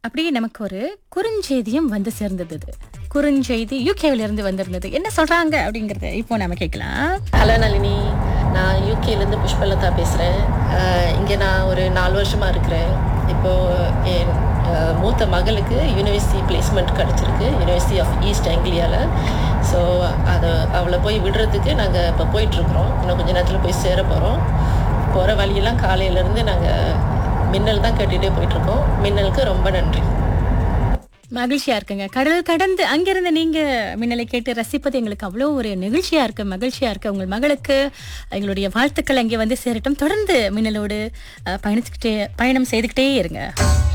அப்படியே நமக்கு ஒரு குறுஞ்செய்தியும் வந்து சேர்ந்தது இது. குறுஞ்செய்தி யூகேவில இருந்து வந்திருந்தது என்ன சொல்றாங்க அப்படிங்கறத இப்போ நாம கேட்கலாம் ஹலோ நளினி நான் யூகேலேருந்து புஷ்பலதா பேசுகிறேன் இங்கே நான் ஒரு நாலு வருஷமாக இருக்கிறேன் இப்போது என் அஹ், மூத்த மகளுக்கு யூனிவர்சிட்டி பிளேஸ்மெண்ட் கிடச்சிருக்கு யூனிவர்சிட்டி ஆஃப் ஈஸ்ட் ஆங்கிலியாவில் ஸோ அதை அவளை போய் விடுறதுக்கு நாங்கள் இப்போ போயிட்டுருக்குறோம் இன்னும் கொஞ்ச நேரத்தில் போய் சேர போகிறோம் போகிற வழியெல்லாம் காலையிலேருந்து நாங்கள் மின்னல் தான் கேட்டுகிட்டே போயிட்டுருக்கோம் மின்னலுக்கு ரொம்ப நன்றி மகிழ்ச்சியா இருக்குங்க கடல் கடந்து அங்கிருந்து நீங்க மின்னலை கேட்டு ரசிப்பது எங்களுக்கு அவ்வளோ ஒரு நெகிழ்ச்சியா இருக்கு மகிழ்ச்சியா இருக்கு உங்கள் மகளுக்கு எங்களுடைய வாழ்த்துக்கள் அங்கே வந்து சேரட்டும் தொடர்ந்து மின்னலோடு அஹ், பயணிச்சுக்கிட்டே பயணம் செய்துக்கிட்டே இருங்க